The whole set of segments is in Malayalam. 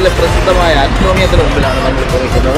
കേരളത്തിലെ പ്രസിദ്ധമായ അഗ്നോമിയത്തിന് മുമ്പിലാണ് നമ്മളിപ്പോൾ നിൽക്കുന്നത്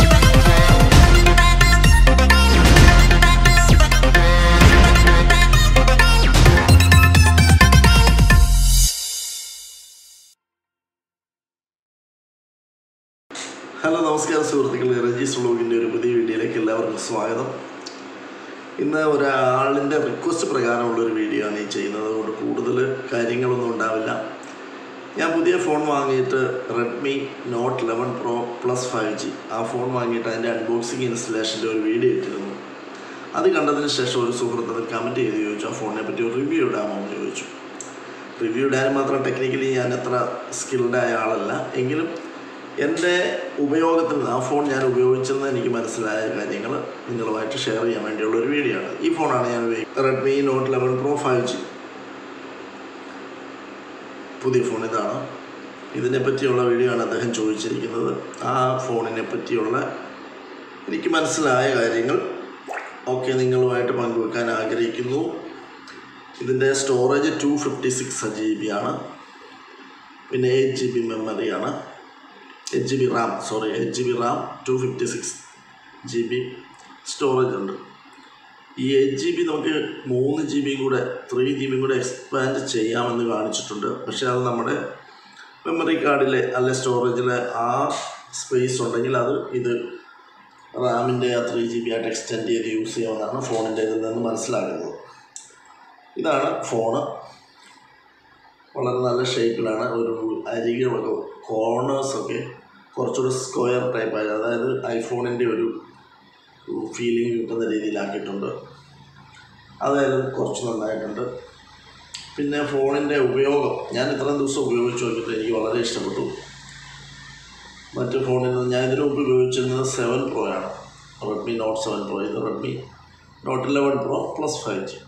ഹലോ നമസ്കാരം സുഹൃത്തുക്കളെ രജീസ് വ്ളോഗിൻ്റെ ഒരു പുതിയ വീഡിയോയിലേക്ക് എല്ലാവർക്കും സ്വാഗതം ഇന്ന് ഒരാളിൻ്റെ റിക്വസ്റ്റ് പ്രകാരമുള്ള ഒരു വീഡിയോ ആണ് ഈ ചെയ്യുന്നത് അതുകൊണ്ട് കൂടുതൽ കാര്യങ്ങളൊന്നും ഉണ്ടാവില്ല ഞാൻ പുതിയ ഫോൺ വാങ്ങിയിട്ട് Redmi note eleven pro plus five G ആ ഫോൺ വാങ്ങിയിട്ട് അതിൻ്റെ അൺബോക്സിങ് ഇൻസ്റ്റലേഷൻ്റെ ഒരു വീഡിയോ ഇട്ടിരുന്നു അത് കണ്ടതിന് ശേഷം ഒരു സുഹൃത്ത് അത് കമൻറ്റ് ചെയ്ത് ചോദിച്ചു ആ ഫോണിനെ പറ്റി ഒരു റിവ്യൂ ഇടാമോ എന്ന് ചോദിച്ചു റിവ്യൂ ഇടാൻ മാത്രം ടെക്നിക്കലി ഞാൻ അത്ര സ്കിൽഡ് ആയ ആളല്ല എങ്കിലും എൻ്റെ ഉപയോഗത്തിൽ ആ ഫോൺ ഞാൻ ഉപയോഗിച്ചെന്ന് എനിക്ക് മനസ്സിലായ കാര്യങ്ങൾ നിങ്ങളുമായിട്ട് ഷെയർ ചെയ്യാൻ വേണ്ടിയുള്ള ഒരു വീഡിയോ ആണ് ഈ ഫോണാണ് ഞാൻ ഉപയോഗിക്കുന്നത് Redmi note eleven pro five G പുതിയ ഫോൺ ഇതാണ് ഇതിനെ പറ്റിയുള്ള വീഡിയോ ആണ് അദ്ദേഹം ചോദിച്ചിരിക്കുന്നത് ആ ഫോണിനെ പറ്റിയുള്ള എനിക്ക് മനസ്സിലായ കാര്യങ്ങൾ ഒക്കെ നിങ്ങളുമായിട്ട് പങ്കുവെക്കാൻ ആഗ്രഹിക്കുന്നു ഇതിൻ്റെ storage two fifty six G B ആണ് പിന്നെ എയ്റ്റ് ജി ബി മെമ്മറിയാണ് eight G B RAM sorry eight G B RAM two fifty six G B storage ഉണ്ട് ഈ എയ്റ്റ് ജി ബി നമുക്ക് മൂന്ന് ജി ബിയും കൂടെ ത്രീ ജി ബിയും കൂടെ എക്സ്പാൻഡ് ചെയ്യാമെന്ന് കാണിച്ചിട്ടുണ്ട് പക്ഷേ അത് നമ്മുടെ മെമ്മറി കാർഡിലെ അല്ലെ സ്റ്റോറേജിലെ ആ സ്പേസ് ഉണ്ടെങ്കിൽ അത് ഇത് റാമിൻ്റെ ആ ത്രീ ജി ബി ആയിട്ട് എക്സ്റ്റെൻഡ് ചെയ്ത് യൂസ് ചെയ്യാമെന്നാണ് ഫോണിൻ്റെ ഇതിൽ നിന്ന് മനസ്സിലാക്കുന്നത് ഇതാണ് ഫോണ് വളരെ നല്ല ഷേപ്പിലാണ് ഒരു അരികളൊക്കെ കോർണേഴ്സൊക്കെ കുറച്ചുകൂടി സ്ക്വയർ ടൈപ്പ് ആയത് അതായത് ഐഫോണിൻ്റെ ഒരു ഫീലിംഗ് കിട്ടുന്ന രീതിയിലാക്കിയിട്ടുണ്ട് അതായത് കുറച്ച് നന്നായിട്ടുണ്ട് പിന്നെ ഫോണിൻ്റെ ഉപയോഗം ഞാൻ ഇത്രയും ദിവസം ഉപയോഗിച്ച് നോക്കിയിട്ട് എനിക്ക് വളരെ ഇഷ്ടപ്പെട്ടു മറ്റ് ഫോണിൽ നിന്ന് ഞാൻ ഇതിനു മുമ്പ് ഉപയോഗിച്ചിരുന്നത് സെവൻ പ്രോ ആണ് റെഡ്മി നോട്ട് സെവൻ പ്രോ ഇത് Redmi note eleven pro plus five G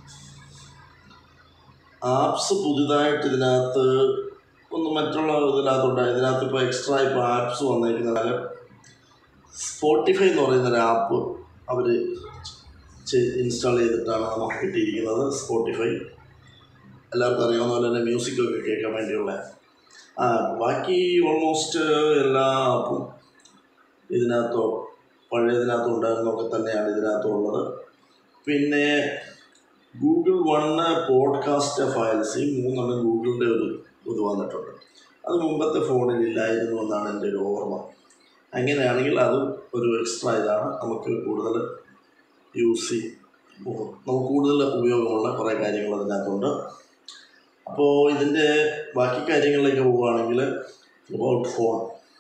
apps പുതുതായിട്ട് ഇതിനകത്ത് ഒന്ന് മറ്റുള്ള ഇതിനകത്തുണ്ട് ഇതിനകത്ത് ഇപ്പോൾ എക്സ്ട്രാ ഇപ്പോൾ ആപ്സ് വന്നേക്കുന്നത് സ്പോട്ടിഫൈ എന്ന് പറയുന്ന ഒരു ആപ്പ് അവർ ഇൻസ്റ്റാൾ ചെയ്തിട്ടാണ് നമുക്ക് കിട്ടിയിരിക്കുന്നത് സ്പോട്ടിഫൈ എല്ലാവർക്കും അറിയാവുന്ന പോലെ തന്നെ മ്യൂസിക്കൊക്കെ കേൾക്കാൻ വേണ്ടിയുള്ള ആ ബാക്കി ഓൾമോസ്റ്റ് എല്ലാ ആപ്പും ഇതിനകത്തോ പഴയതിനകത്തും ഉണ്ടായിരുന്നൊക്കെ തന്നെയാണ് ഇതിനകത്തുള്ളത് പിന്നെ ഗൂഗിൾ വണ് പോഡ്കാസ്റ്റ് ഫയൽസ് ഈ മൂന്നെണ്ണം ഗൂഗിളിൻ്റെ ഒരു ഇത് വന്നിട്ടുണ്ട് അത് മുമ്പത്തെ ഫോണിൽ ഇല്ലായിരുന്നു എന്നാണ് എൻ്റെ ഒരു ഓർമ്മ അങ്ങനെയാണെങ്കിൽ അത് ഒരു എക്സ്ട്രാ ഇതാണ് നമുക്ക് കൂടുതൽ യൂസ് ചെയ്യും നമുക്ക് കൂടുതൽ ഉപയോഗമുള്ള കുറേ കാര്യങ്ങൾ അതിനകത്തുണ്ട് അപ്പോൾ ഇതിൻ്റെ ബാക്കി കാര്യങ്ങളിലേക്ക് പോവുകയാണെങ്കിൽ about phone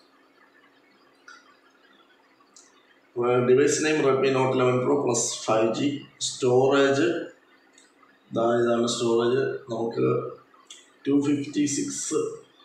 device name Redmi note eleven pro plus five G storage ഇതാ ഇതാണ് സ്റ്റോറേജ് നമുക്ക് two fifty six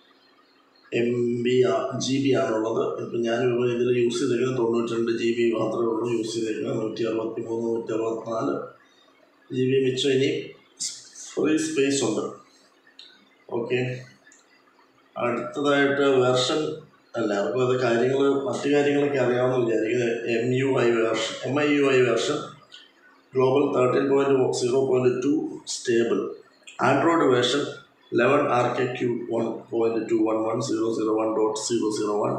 M B G B ആണുള്ളത് ഇപ്പം ഞാൻ ഇതിൽ യൂസ് ചെയ്തേക്കുന്നത് തൊണ്ണൂറ്റി രണ്ട് ജി ബി മാത്രമേ ഉള്ളൂ യൂസ് ചെയ്തേക്കുന്നത് നൂറ്റി അറുപത്തി മൂന്ന് നൂറ്റി അറുപത്തിനാല് ജി ബി മിച്ചം ഇനി ഫ്രീ സ്പേസ് ഉണ്ട് ഓക്കെ അടുത്തതായിട്ട് വെർഷൻ എല്ലാവർക്കും അത് കാര്യങ്ങൾ മറ്റു കാര്യങ്ങളൊക്കെ അറിയാമെന്ന് വിചാരിക്കുന്നത് M U I version M I U I version global thirteen point zero point two stable Android version eleven R K Q one point two one one zero zero one dot zero zero one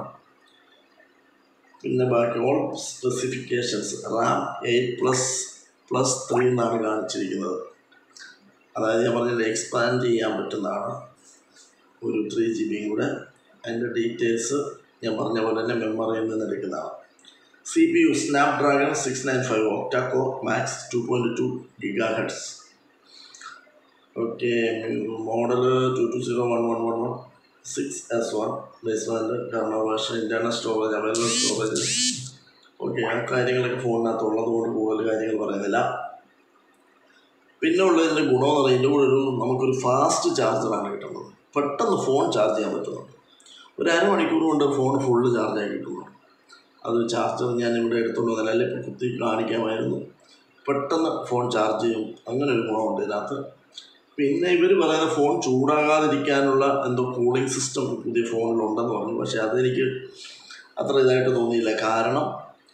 പിന്നെ ബാക്കി all specifications RAM eight plus plus three എന്നാണ് കാണിച്ചിരിക്കുന്നത് അതായത് ഞാൻ പറഞ്ഞത് എക്സ്പാൻഡ് ചെയ്യാൻ പറ്റുന്നതാണ് ഒരു ത്രീ ജി ബിയും കൂടെ അതിൻ്റെ ഡീറ്റെയിൽസ് ഞാൻ പറഞ്ഞ പോലെ തന്നെ മെമ്മറിയിൽ നിന്ന് എടുക്കുന്നതാണ് C P U Snapdragon six nine five octacore max two point two gigahertz okay model two two zero one one one one six S one baseband kernel version internal storage available storage okay ആ കാര്യങ്ങളൊക്കെ ഫോണിനകത്ത് ഉള്ളത് കൊണ്ട് കൂടുതൽ കാര്യങ്ങൾ പറയുന്നില്ല പിന്നെ ഉള്ളതിൻ്റെ ഗുണമെന്ന് പറയുന്നത് ഇതിൻ്റെ കൂടെ ഒരു നമുക്കൊരു ഫാസ്റ്റ് ചാർജറാണ് കിട്ടുന്നത് പെട്ടെന്ന് ഫോൺ ചാർജ് ചെയ്യാൻ പറ്റുന്നുണ്ട് ഒരു അരമണിക്കൂർ കൊണ്ട് ഫോൺ ഫുള്ള് ചാർജായി കിട്ടുന്നു അത് ചാർജർ ഞാൻ ഇവിടെ എടുത്തുകൊണ്ട് വന്നില്ല അല്ലെങ്കിൽ ഇപ്പോൾ കുത്തി കാണിക്കാമായിരുന്നു പെട്ടെന്ന് ഫോൺ ചാർജ് ചെയ്യും അങ്ങനെ ഒരു ഗുണമുണ്ട് ഇതിനകത്ത് പിന്നെ ഇവർ പറയുന്ന ഫോൺ ചൂടാകാതിരിക്കാനുള്ള എന്തോ കൂളിംഗ് സിസ്റ്റം പുതിയ ഫോണിലുണ്ടെന്ന് പറഞ്ഞു പക്ഷേ അതെനിക്ക് അത്ര ഇതായിട്ട് തോന്നിയില്ല കാരണം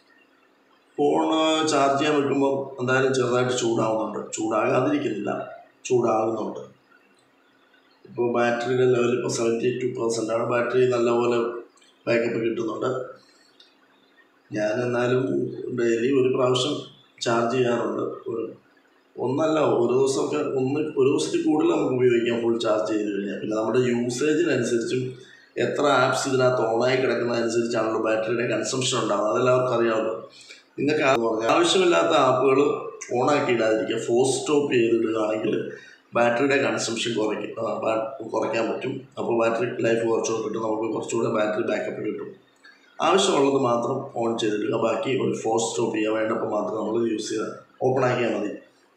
ഫോൺ ചാർജ് ചെയ്യാൻ വെക്കുമ്പോൾ എന്തായാലും ചെറുതായിട്ട് ചൂടാവുന്നുണ്ട് ചൂടാകാതിരിക്കുന്നില്ല ചൂടാകുന്നുണ്ട് ഇപ്പോൾ ബാറ്ററിയുടെ ലെവൽ ഇപ്പോൾ സെവൻറ്റി ടു പെർസെൻ്റ് ആണ് ബാറ്ററി നല്ലപോലെ ബാക്കപ്പ് കിട്ടുന്നുണ്ട് ഞാൻ എന്നാലും ഡെയിലി ഒരു പ്രാവശ്യം ചാർജ് ചെയ്യാറുണ്ട് ഒരു ഒന്നല്ല ഒരു ദിവസമൊക്കെ ഒന്ന് ഒരു ദിവസത്തിൽ കൂടുതൽ നമുക്ക് ഉപയോഗിക്കാം ഫുൾ ചാർജ് ചെയ്ത് കഴിഞ്ഞാൽ പിന്നെ നമ്മുടെ യൂസേജിനനുസരിച്ചും എത്ര ആപ്സ് ഇതിനകത്ത് ഓണായി കിടക്കുന്നതനുസരിച്ചാണല്ലോ ബാറ്ററിയുടെ കൺസംഷൻ ഉണ്ടാകുന്നത് അതെല്ലാവർക്കും അറിയാമല്ലോ നിങ്ങൾക്ക് ആ പറഞ്ഞാൽ ആവശ്യമില്ലാത്ത ആപ്പുകൾ ഓണാക്കി ഇടാതിരിക്കുക ഫോഴ്സ് സ്റ്റോപ്പ് ചെയ്തിടുകയാണെങ്കിൽ ബാറ്ററിയുടെ കൺസംഷൻ കുറയ്ക്കും ആ, ബാ- കുറയ്ക്കാൻ പറ്റും അപ്പോൾ ബാറ്ററി ലൈഫ് കുറച്ചുകൂടെ കിട്ടും നമുക്ക് കുറച്ചുകൂടെ ബാറ്ററി ബാക്കപ്പ് കിട്ടും ആവശ്യമുള്ളത് മാത്രം ഓൺ ചെയ്തിടുക ബാക്കി ഒരു ഫോഴ്സ് സ്റ്റോപ്പ് ചെയ്യുക വേണ്ടപ്പോൾ മാത്രം നമ്മൾ യൂസ് ചെയ്യുക ഓപ്പൺ ആക്കിയാൽ മതി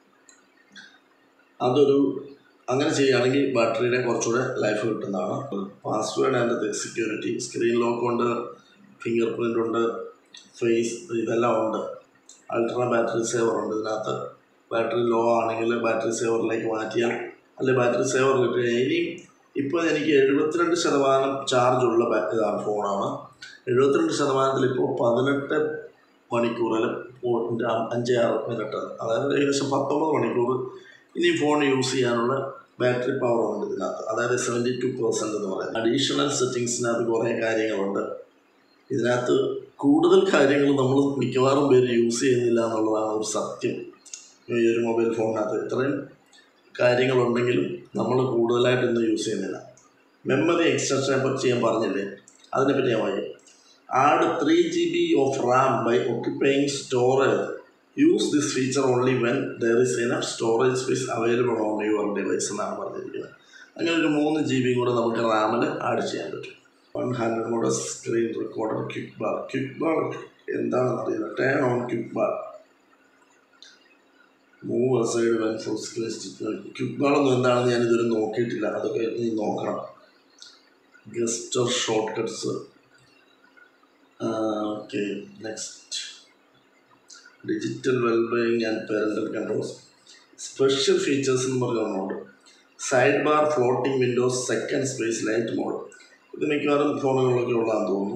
അതൊരു അങ്ങനെ ചെയ്യുകയാണെങ്കിൽ ബാറ്ററിയുടെ കുറച്ചുകൂടെ ലൈഫ് കിട്ടുന്നതാണ് password and security screen lock ഉണ്ട് ഫിംഗർ പ്രിൻ്റ് ഉണ്ട് ഫേസ് ഇതെല്ലാം ഉണ്ട് അൾട്രാ ബാറ്ററി സേവർ ഉണ്ട് ഇതിനകത്ത് ബാറ്ററി ലോ ആണെങ്കിൽ ബാറ്ററി സേവറിലേക്ക് മാറ്റിയാൽ അല്ലെ ബാറ്ററി സേവർ കിട്ടുക ഇനിയും ഇപ്പോൾ എനിക്ക് എഴുപത്തിരണ്ട് ശതമാനം ചാർജുള്ള ബാ- ഇതാണ് ഫോണാണ് എഴുപത്തിരണ്ട് ശതമാനത്തിൽ ഇപ്പോൾ പതിനെട്ട് മണിക്കൂറിൽ പോയിന്റ് അഞ്ച് ആറ് മിനിറ്റ് അതായത് ഏകദേശം പത്തൊമ്പത് മണിക്കൂർ ഇനി ഫോൺ യൂസ് ചെയ്യാനുള്ള ബാറ്ററി പവർ ഉണ്ട് ഇതിനകത്ത് അതായത് സെവൻറ്റി ടു പെർസെൻറ്റ് എന്ന് പറയുന്നത് അഡീഷണൽ സെറ്റിങ്സിനകത്ത് കുറേ കാര്യങ്ങളുണ്ട് ഇതിനകത്ത് കൂടുതൽ കാര്യങ്ങൾ നമ്മൾ മിക്കവാറും പേര് യൂസ് ചെയ്യുന്നില്ല എന്നുള്ളതാണ് ഒരു സത്യം ഈ ഒരു മൊബൈൽ ഫോണിനകത്ത് ഇത്രയും കാര്യങ്ങളുണ്ടെങ്കിലും നമ്മൾ കൂടുതലായിട്ടൊന്നും യൂസ് ചെയ്യുന്നില്ല മെമ്മറി എക്സ്റ്റൻഷനെ പറ്റി ഞാൻ പറഞ്ഞില്ലേ അതിനെപ്പറ്റി ഞാൻ പറയും add three G B of RAM by occupying storage use this feature only when there is enough storage space available on your device എന്നാണ് പറഞ്ഞിരിക്കുന്നത് അങ്ങനെ ഒരു മൂന്ന് ജി ബിയും കൂടെ നമുക്ക് റാമിൽ ആഡ് ചെയ്യാൻ പറ്റും വൺ ഹൺഡ്രഡ് കൂടെ screen recorder quick bar quick bar എന്താണെന്ന് അറിയില്ല turn on quick bar move side when full screen quick bar ഒന്നും എന്താണെന്ന് ഞാൻ ഇതുവരെ നോക്കിയിട്ടില്ല അതൊക്കെ ഇനി നോക്കണം gesture shortcuts okay next digital wellbeing and parental controls special features എന്ന് പറഞ്ഞ ഒന്നുണ്ട് side bar floating windows second space lite mode ഇത് മിക്കവാറും ഫോണുകളിലൊക്കെ ഉള്ളതാന്ന് തോന്നുന്നു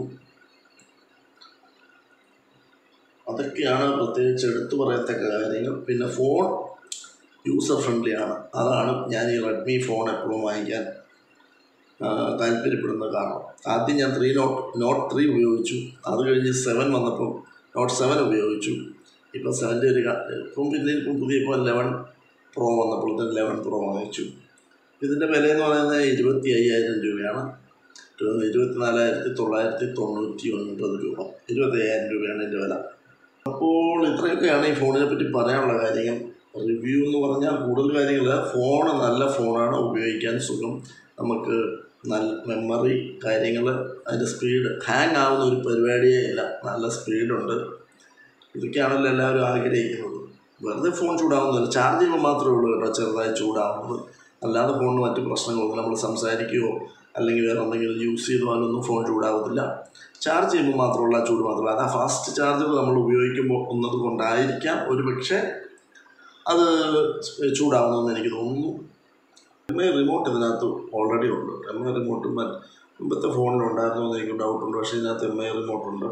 അതൊക്കെയാണ് പ്രത്യേകിച്ച് എടുത്തു പറയത്തക്ക കാര്യങ്ങൾ പിന്നെ ഫോൺ യൂസർ ഫ്രണ്ട്ലി ആണ് അതാണ് ഞാൻ ഈ റെഡ്മി ഫോൺ എപ്പോഴും വാങ്ങിക്കാൻ ആ, താല്പര്യപ്പെടുന്ന കാരണം ആദ്യം ഞാൻ ത്രീ നോട്ട് നോട്ട് ത്രീ ഉപയോഗിച്ചു അത് കഴിഞ്ഞ് സെവൻ വന്നപ്പോൾ നോട്ട് സെവൻ ഉപയോഗിച്ചു ഇപ്പോൾ സെവൻ്റെ ഒരു ക- ഇപ്പം പിന്നെ ഇപ്പം പുതിയ ഇപ്പോൾ ലെവൻ പ്രോ വന്നപ്പോഴത്തേന് ലെവൻ പ്രോ വാങ്ങിച്ചു ഇതിൻ്റെ വില എന്ന് പറയുന്നത് ഇരുപത്തി അയ്യായിരം രൂപയാണ് ഇരുപത്തി നാലായിരത്തി തൊള്ളായിരത്തി തൊണ്ണൂറ്റി ഒൻപത് രൂപ ഇരുപത്തി അയ്യായിരം രൂപയാണ് ഇതിൻ്റെ വില അപ്പോൾ ഇത്രയൊക്കെയാണ് ഈ ഫോണിനെ പറ്റി പറയാനുള്ള കാര്യങ്ങൾ റിവ്യൂ എന്ന് പറഞ്ഞാൽ കൂടുതൽ കാര്യങ്ങൾ ഫോൺ നല്ല ഫോണാണ് ഉപയോഗിക്കാൻ സുഖം നമുക്ക് നല്ല മെമ്മറി കാര്യങ്ങൾ അതിൻ്റെ സ്പീഡ് ഹാങ് ആവുന്ന ഒരു പരിപാടിയേ ഇല്ല നല്ല സ്പീഡുണ്ട് ഇതൊക്കെയാണല്ലോ എല്ലാവരും ആഗ്രഹിക്കുന്നത് വെറുതെ ഫോൺ ചൂടാവുന്നില്ല ചാർജ് ചെയ്യുമ്പോൾ മാത്രമേ ഉള്ളൂ കേട്ടോ ചെറുതായി ചൂടാവുന്നത് അല്ലാതെ ഫോണിന് മറ്റ് പ്രശ്നങ്ങളൊന്നും നമ്മൾ സംസാരിക്കുകയോ അല്ലെങ്കിൽ വേറെ എന്തെങ്കിലും യൂസ് ചെയ്താലൊന്നും ഫോൺ ചൂടാവത്തില്ല ചാർജ് ചെയ്യുമ്പോൾ മാത്രമുള്ള ചൂട് മാത്രമല്ല അത് ആ ഫാസ്റ്റ് ചാർജർ നമ്മൾ ഉപയോഗിക്കുമ്പോൾ ഒന്നത് കൊണ്ടായിരിക്കാം ഒരു പക്ഷേ അത് ചൂടാവുന്നതെന്ന് എനിക്ക് തോന്നുന്നു എം ഐ റിമോട്ട് ഇതിനകത്ത് ഓൾറെഡി ഉണ്ട് എം ഐ റിമോട്ട് മുമ്പത്തെ ഫോണിലുണ്ടായിരുന്നു എന്ന് എനിക്ക് ഡൗട്ടുണ്ട് പക്ഷേ ഇതിനകത്ത് എം ഐ റിമോട്ടുണ്ട്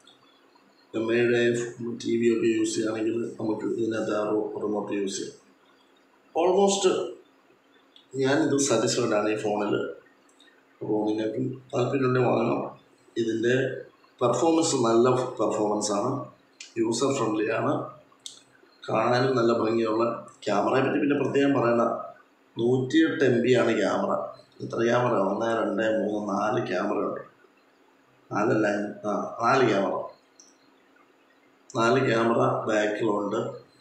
എം ഐയുടെ ടി വി ഒക്കെ യൂസ് ചെയ്യുകയാണെങ്കിൽ നമുക്ക് ഇതിനകത്ത് ആ റിമോട്ട് യൂസ് ചെയ്യാം ഓൾമോസ്റ്റ് ഞാനിത് സാറ്റിസ്ഫൈഡ് ആണ് ഈ ഫോണിൽ അപ്പോൾ നിങ്ങൾക്കും താല്പര്യമുണ്ടെങ്കിൽ വാങ്ങണം ഇതിൻ്റെ പെർഫോമൻസ് നല്ല പെർഫോമൻസ് ആണ് യൂസർ ഫ്രണ്ട്ലി ആണ് കാണാനും നല്ല ഭംഗിയുള്ള ക്യാമറയെ പറ്റി പിന്നെ പ്രത്യേകം പറയണ്ട നൂറ്റിയെട്ട് എം ബി ആണ് ക്യാമറ ഇത്ര ക്യാമറ ഒന്ന് രണ്ട് മൂന്ന് നാല് ക്യാമറ ഉണ്ട് നാലല്ല ആ നാല് ക്യാമറ നാല് ക്യാമറ ബാക്കിലുണ്ട്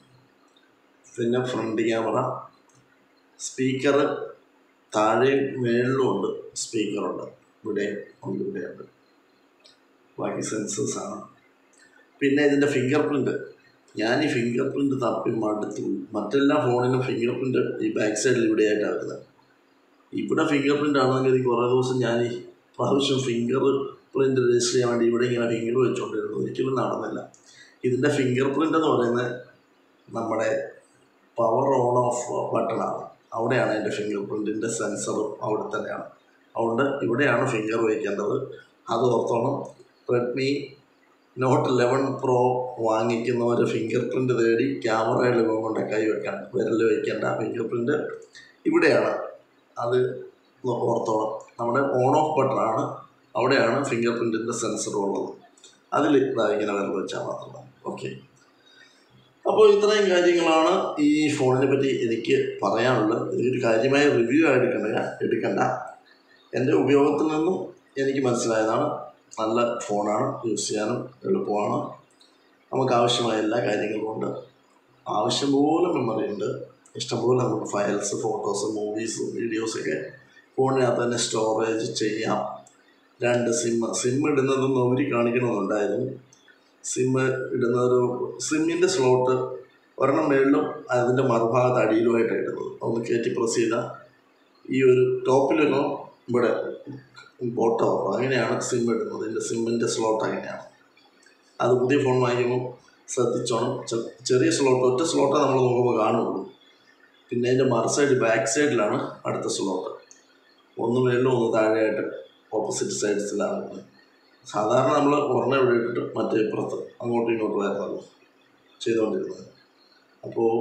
പിന്നെ ഫ്രണ്ട് ക്യാമറ സ്പീക്കർ താഴെയും മേളിലും ഉണ്ട് സ്പീക്കറുണ്ട് ഇവിടെ ഉണ്ട് ഇവിടെയുണ്ട് ബാക്കി സെൻസേഴ്സ് ആണ് പിന്നെ ഇതിൻ്റെ ഫിംഗർ പ്രിൻ്റ് ഞാൻ ഈ ഫിംഗർ പ്രിൻ്റ് തപ്പി മടുത്തു പോയി. മറ്റെല്ലാ ഫോണിനും ഫിംഗർ പ്രിൻ്റ് ഈ ബാക്ക് സൈഡിൽ ഇവിടെയായിട്ടാണ് വരുന്നത് ഇവിടെ ഫിംഗർ പ്രിൻ്റ് ആണെങ്കിൽ കുറേ ദിവസം ഞാൻ ഈ പ്രാവശ്യം ഫിംഗർ പ്രിൻ്റ് രജിസ്റ്റർ ചെയ്യാൻ വേണ്ടി ഇവിടെ ഇങ്ങനെ ഫിംഗർ വെച്ചുകൊണ്ടിരുന്നു ഒരിക്കലും നടന്നില്ല ഇതിൻ്റെ ഫിംഗർ പ്രിൻ്റ് എന്ന് പറയുന്നത് നമ്മുടെ പവർ ഓൺ ഓഫ് ബട്ടണാണ് അവിടെയാണ് എൻ്റെ ഫിംഗർ പ്രിൻറ്റിൻ്റെ സെൻസറും അവിടെ തന്നെയാണ് അതുകൊണ്ട് ഇവിടെയാണ് ഫിംഗർ വയ്ക്കേണ്ടത് അത് ഓർത്തോണം റെഡ്മി നോട്ട് ലെവൻ പ്രോ വാങ്ങിക്കുന്നവർ ഫിംഗർ പ്രിൻ്റ് തേടി ക്യാമറയിൽ കൊണ്ട് കൈ വെക്കാൻ വിരൽ വയ്ക്കേണ്ട ഫിംഗർ പ്രിൻ്റ് ഇവിടെയാണ് അത് ഓർത്തോണം നമ്മുടെ ഓൺ ഓഫ് ബട്ടണാണ് അവിടെയാണ് ഫിംഗർ പ്രിൻറ്റിൻ്റെ സെൻസർ ഉള്ളത് അതിൽ ഇതാ ഇങ്ങനെ വിരൽ വെച്ചാൽ മാത്രം ഓക്കെ അപ്പോൾ ഇത്രയും കാര്യങ്ങളാണ് ഈ ഫോണിനെ പറ്റി എനിക്ക് പറയാനുള്ളത് ഇതൊരു കാര്യമായ റിവ്യൂ ആയിട്ട് എടുക്കണ്ട എടുക്കണ്ട എൻ്റെ ഉപയോഗത്തിൽ നിന്നും എനിക്ക് മനസ്സിലായതാണ് നല്ല ഫോണാണ് യൂസ് ചെയ്യാനും എളുപ്പമാണ് നമുക്ക് ആവശ്യമായ എല്ലാ കാര്യങ്ങളും ഉണ്ട് ആവശ്യം പോലെ മെമ്മറി ഉണ്ട് ഇഷ്ടംപോലെ നമുക്ക് ഫയൽസ് ഫോട്ടോസ് മൂവീസ് വീഡിയോസൊക്കെ ഫോണിനകത്ത് തന്നെ സ്റ്റോറേജ് ചെയ്യാം രണ്ട് സിം സിം ഇടുന്നതും നോക്കി കാണിക്കണമെന്നുണ്ടായിരുന്നു സിം ഇടുന്ന ഒരു സിമ്മിൻ്റെ സ്ലോട്ട് ഒരെണ്ണം മേളിലും അതിൻ്റെ മറുഭാഗത്ത് അടിയിലുമായിട്ട് ഇടുന്നത് ഒന്ന് കയറ്റി പ്രസ് ചെയ്താൽ ഈ ഒരു ടോപ്പിലൊന്നോ ഇവിടെ ബോട്ടോ അങ്ങനെയാണ് സിം ഇടുന്നത് ഇതിൻ്റെ സിമ്മിൻ്റെ സ്ലോട്ട് അങ്ങനെയാണ് അത് പുതിയ ഫോൺ വാങ്ങിക്കുമ്പോൾ ശ്രദ്ധിച്ചോണം ചെ- ചെറിയ സ്ലോട്ട് ഒറ്റ സ്ലോട്ടേ നമ്മൾ നോക്കുമ്പോൾ കാണുള്ളൂ പിന്നെ അതിൻ്റെ മറു സൈഡ് ബാക്ക് സൈഡിലാണ് അടുത്ത സ്ലോട്ട് ഒന്ന് മേളിലും ഒന്ന് താഴെയായിട്ട് ഓപ്പോസിറ്റ് സൈഡ്സിലാണ് സാധാരണ നമ്മൾ ഒരെണ്ണം ഇവിടെ ഇട്ടിട്ട് മറ്റേ ഇപ്പുറത്ത് അങ്ങോട്ടും ഇങ്ങോട്ടും ആയിരുന്നല്ലോ ചെയ്തുകൊണ്ടിരുന്നത് അപ്പോൾ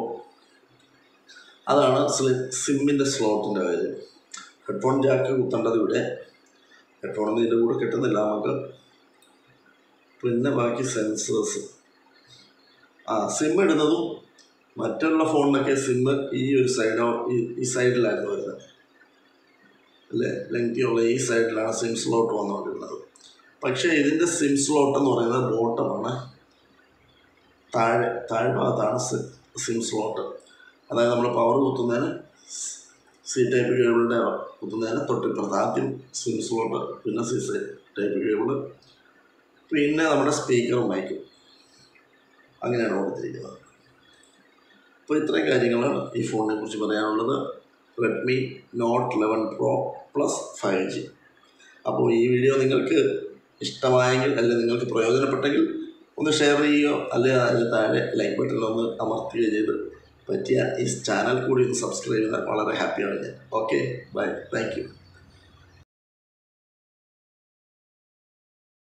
അതാണ് സ്ലി സിമ്മിൻ്റെ സ്ലോട്ടിൻ്റെ കാര്യം ഹെഡ്ഫോൺ ജാക്ക് കുത്തേണ്ടത് ഇവിടെ ഹെഡ്ഫോണൊന്നും ഇതിൻ്റെ കൂടെ കിട്ടുന്നില്ല നമുക്ക് പിന്നെ ബാക്കി സെൻസേഴ്സ് ആ സിം ഇടുന്നതും മറ്റുള്ള ഫോണിനൊക്കെ സിം ഈ ഒരു സൈഡോ ഈ ഈ സൈഡിലായിരുന്നു വരുന്നത് അല്ലേ ലെങ്തിയുള്ള ഈ സൈഡിലാണ് സിം സ്ലോട്ട് വന്നുകൊണ്ടിരുന്നത് പക്ഷേ ഇതിൻ്റെ സിം സ്ലോട്ട് എന്ന് പറയുന്നത് ബോട്ടമാണ് താഴെ താഴ്ഭാഗത്താണ് സിം സ്ലോട്ട് അതായത് നമ്മൾ പവർ കുത്തുന്നതിന് സി ടൈപ്പ് കേബിളിൻ്റെ കുത്തുന്നതിന് തൊട്ടിപ്പുറത്ത് ആദ്യം സിം സ്ലോട്ട് പിന്നെ സി ടൈപ്പ് കേബിള് പിന്നെ നമ്മുടെ സ്പീക്കറും മൈക്കും അങ്ങനെയാണ് കൊടുത്തിരിക്കുന്നത് അപ്പോൾ ഇത്രയും കാര്യങ്ങളാണ് ഈ ഫോണിനെ കുറിച്ച് പറയാനുള്ളത് Redmi note eleven pro plus five G അപ്പോൾ ഈ വീഡിയോ നിങ്ങൾക്ക് ഇഷ്ടമായെങ്കിൽ അല്ലെങ്കിൽ നിങ്ങൾക്ക് പ്രയോജനപ്പെട്ടെങ്കിൽ ഒന്ന് ഷെയർ ചെയ്യുകയോ അല്ലെങ്കിൽ അതിന് താഴെ ലൈക്ക് ബട്ടണിൽ ഒന്ന് അമർത്തുകയോ ചെയ്ത് പറ്റിയ ഈ ചാനൽ കൂടി ഒന്ന് സബ്സ്ക്രൈബ് ചെയ്താൽ വളരെ ഹാപ്പിയാണ് ഞാൻ ഓക്കെ ബൈ താങ്ക് യു